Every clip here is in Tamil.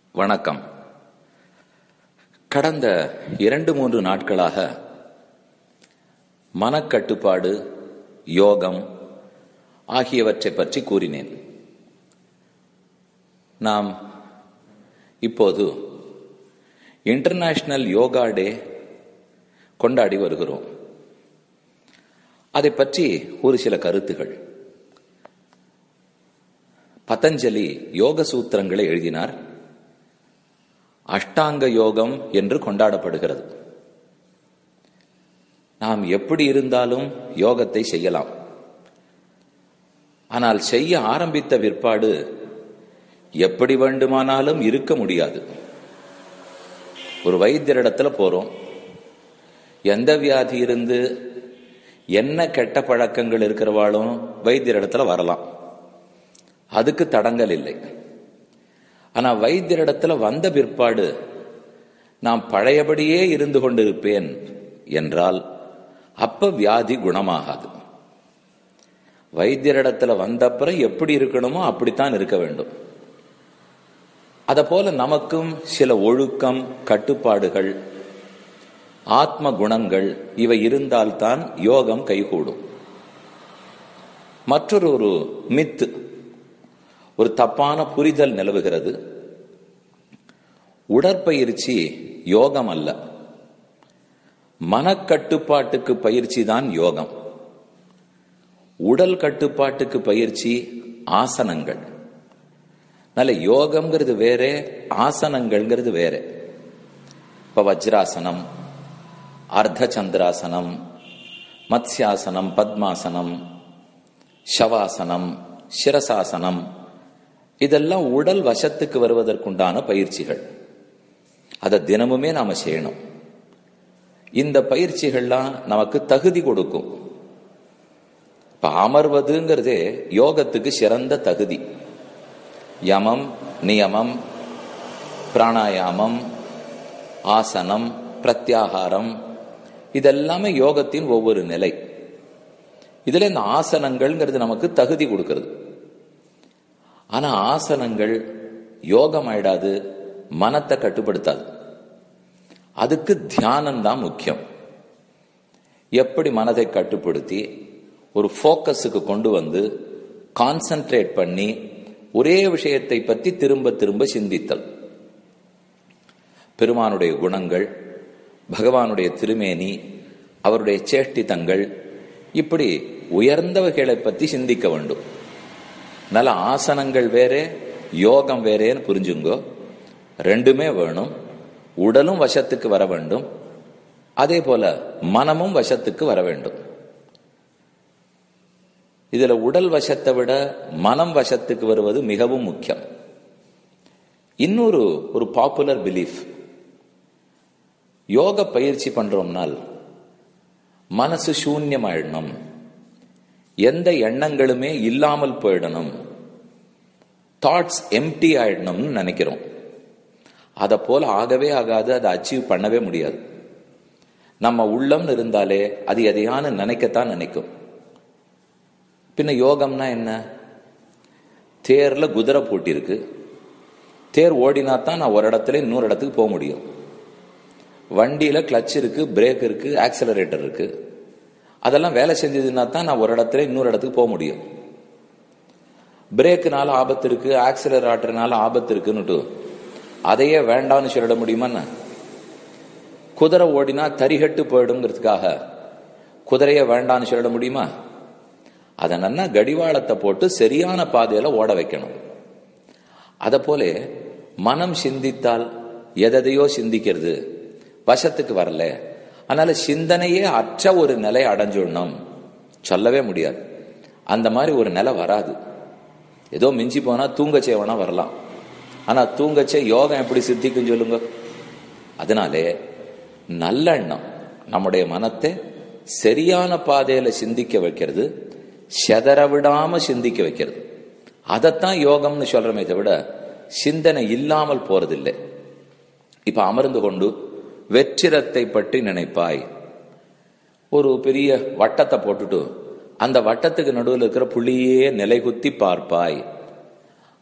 வணக்கம் கடந்த இரண்டு மூன்று நாட்களாக மனக்கட்டுப்பாடு யோகம் ஆகியவற்றை பற்றி கூறினேன் நாம் இப்போது இன்டர்நேஷனல் யோகா டே கொண்டாடி வருகிறோம் அதை பற்றி ஒரு சில கருத்துகள் பதஞ்சலி யோக சூத்திரங்களை எழுதினார் அஷ்டாங்க யோகம் என்று கொண்டாடப்படுகிறது நாம் எப்படி இருந்தாலும் யோகத்தை செய்யலாம் ஆனால் செய்ய ஆரம்பித்த பிற்பாடு எப்படி வேண்டுமானாலும் இருக்க முடியாது ஒரு வைத்தியரிடத்துல போறோம் எந்த வியாதி இருந்து என்ன கெட்ட பழக்கங்கள் இருக்கிறவாளும் வைத்தியரிடத்துல வரலாம் அதுக்கு தடங்கல் இல்லை ஆனா வைத்தியரிடத்துல வந்த பிற்பாடு நான் பழையபடியே இருந்து கொண்டிருப்பேன் என்றால் அப்ப வியாதி குணமாகாது வைத்தியரிடத்துல வந்தப்புறம் எப்படி இருக்கணுமோ அப்படித்தான் இருக்க வேண்டும் அத போல நமக்கும் சில ஒழுக்கம் கட்டுப்பாடுகள் ஆத்ம குணங்கள் இவை இருந்தால்தான் யோகம் கைகூடும் மற்றொரு ஒரு மித்து ஒரு தப்பான புரிதல் நிலவுகிறது உடற்பயிற்சி யோகம் அல்ல மனக்கட்டுப்பாட்டுக்கு பயிற்சி தான் யோகம் உடல் கட்டுப்பாட்டுக்கு பயிற்சி ஆசனங்கள் நல்ல யோகம்ங்கிறது வேற ஆசனங்கள்ங்கிறது வேற இப்ப வஜ்ராசனம் அர்த்த சந்திராசனம் மத்யாசனம் பத்மாசனம் ஷவாசனம் சிரசாசனம் இதெல்லாம் உடல் வசத்துக்கு வருவதற்குண்டான பயிற்சிகள் அதை தினமுமே நாம செய்யணும் இந்த பயிற்சிகள்லாம் நமக்கு தகுதி கொடுக்கும் இப்ப அமர்வதுங்கிறதே யோகத்துக்கு சிறந்த தகுதி யமம் நியமம் பிராணாயாமம் ஆசனம் பிரத்யாகாரம் இதெல்லாமே யோகத்தின் ஒவ்வொரு நிலை இதுல இந்த ஆசனங்கள்ங்கிறது நமக்கு தகுதி கொடுக்கிறது ஆனா ஆசனங்கள் யோகம் ஆயிடாது மனத்தை கட்டுப்படுத்தாது அதுக்கு தியானம் தான் முக்கியம் எப்படி மனதை கட்டுப்படுத்தி ஒரு ஃபோக்கஸுக்கு கொண்டு வந்து கான்சென்ட்ரேட் பண்ணி ஒரே விஷயத்தை பற்றி திரும்ப திரும்ப சிந்தித்தல் பெருமானுடைய குணங்கள் பகவானுடைய திருமேனி அவருடைய சேஷ்டித்தங்கள் இப்படி உயர்ந்தவர்களை பற்றி சிந்திக்க வேண்டும் நல்ல ஆசனங்கள் வேறே யோகம் வேறேன்னு புரிஞ்சுங்கோ ரெண்டுமே வேணும் உடலும் வசத்துக்கு வர வேண்டும் அதே போல மனமும் வசத்துக்கு வர வேண்டும் இதுல உடல் வசத்தை விட மனம் வசத்துக்கு வருவது மிகவும் முக்கியம் இன்னொரு ஒரு பாப்புலர் பிலீஃப் யோக பயிற்சி பண்றோம்னால் மனசு சூன்யமாயிடணும் எந்த எண்ணங்களுமே இல்லாமல் போயிடணும் தாட்ஸ் எம்டி ஆயிடணும்னு நினைக்கிறோம் அதை போல ஆகவே ஆகாது அதை அச்சீவ் பண்ணவே முடியாது நம்ம உள்ளம்னு இருந்தாலே அது எதையான நினைக்கத்தான் நினைக்கும் பின்ன யோகம்னா என்ன தேர்ல குதிரை போட்டி இருக்கு தேர் ஓடினா தான் நான் ஒரு இடத்துல இன்னொரு இடத்துக்கு போக முடியும் வண்டியில கிளச் இருக்கு பிரேக் இருக்கு ஆக்சலரேட்டர் இருக்கு அதெல்லாம் வேலை செஞ்சதுன்னா தான் நான் ஒரு இடத்துல இன்னொரு இடத்துக்கு போக முடியும் பிரேக்குனால ஆபத்து இருக்கு ஆக்சிலரேட்டர்னால ஆபத்து இருக்குன்னுட்டு அதையே வேண்டாம்னு சொல்லிட முடியுமா குதிரை ஓடினா தரிகட்டு போயிடுங்கிறதுக்காக குதிரைய வேண்டாம்னு சொல்லிட முடியுமா அதை நல்லா கடிவாளத்தை போட்டு சரியான பாதையில ஓட வைக்கணும் அத போல மனம் சிந்தித்தால் எதையோ சிந்திக்கிறது வசத்துக்கு வரல அதனால சிந்தனையே அற்ற ஒரு நிலை அடைஞ்சிடணும் சொல்லவே முடியாது அந்த மாதிரி ஒரு நிலை வராது ஏதோ மிஞ்சி போனா தூங்கச்சே வேணா வரலாம் ஆனா தூங்கச்சே யோகம் எப்படி சித்திக்கும் சொல்லுங்க அதனாலே நல்லெண்ணம் நம்முடைய மனத்தை சரியான பாதையில சிந்திக்க வைக்கிறது செதற விடாம சிந்திக்க வைக்கிறது அதைத்தான் யோகம்னு சொல்றமே தவிர சிந்தனை இல்லாமல் போறதில்லை இப்ப அமர்ந்து கொண்டு வெற்றிடத்தை பற்றி நினைப்பாய் ஒரு பெரிய வட்டத்தை போட்டுட்டு அந்த வட்டத்துக்கு நடுவில் இருக்கிற புள்ளியே நிலைகுத்தி பார்ப்பாய்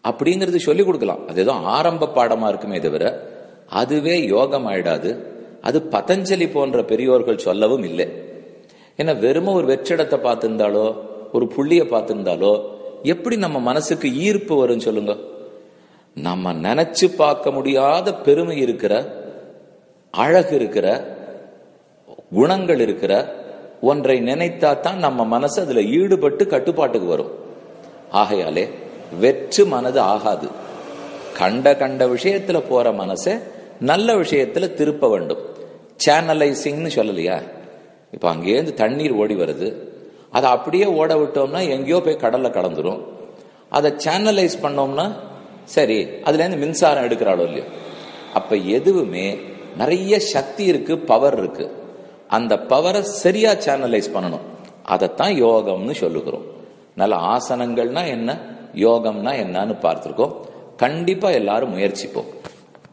அப்படிங்கிறது சொல்லி கொடுக்கலாம் அது ஏதோ ஆரம்ப பாடமா இருக்குமே தவிர அதுவே யோகம் ஆயிடாது அது பதஞ்சலி போன்ற பெரியோர்கள் சொல்லவும் இல்லை ஏன்னா வெறும ஒரு வெற்றிடத்தை பார்த்திருந்தாலோ ஒரு புள்ளிய பார்த்திருந்தாலோ எப்படி நம்ம மனசுக்கு ஈர்ப்பு வரும் சொல்லுங்க நம்ம நினைச்சு பார்க்க முடியாத பெருமை இருக்கிற அழகு இருக்கிற குணங்கள் இருக்கிற ஒன்றை நினைத்தா தான் நம்ம மனசு அதுல ஈடுபட்டு கட்டுப்பாட்டுக்கு வரும் ஆகையாலே வெற்று மனது ஆகாது கண்ட கண்ட விஷயத்துல போற மனசை நல்ல விஷயத்துல திருப்ப வேண்டும் சேனலைசிங்னு சொல்லலையா இப்ப அங்கேருந்து தண்ணீர் ஓடி வருது அதை அப்படியே ஓட விட்டோம்னா எங்கேயோ போய் கடல்ல கலந்துரும் அதை சேனலைஸ் பண்ணோம்னா சரி அதுல இருந்து மின்சாரம் எடுக்கிறாளோ இல்லையோ அப்ப எதுவுமே நிறைய சக்தி இருக்கு பவர் இருக்கு அந்த பவரை சரியா சேனலைஸ் பண்ணணும் அதைத்தான் யோகம்னு சொல்லுகிறோம் நல்ல ஆசனங்கள்னா என்ன யோகம்னா என்னன்னு பார்த்திருக்கோம் கண்டிப்பா எல்லாரும் முயற்சிப்போம்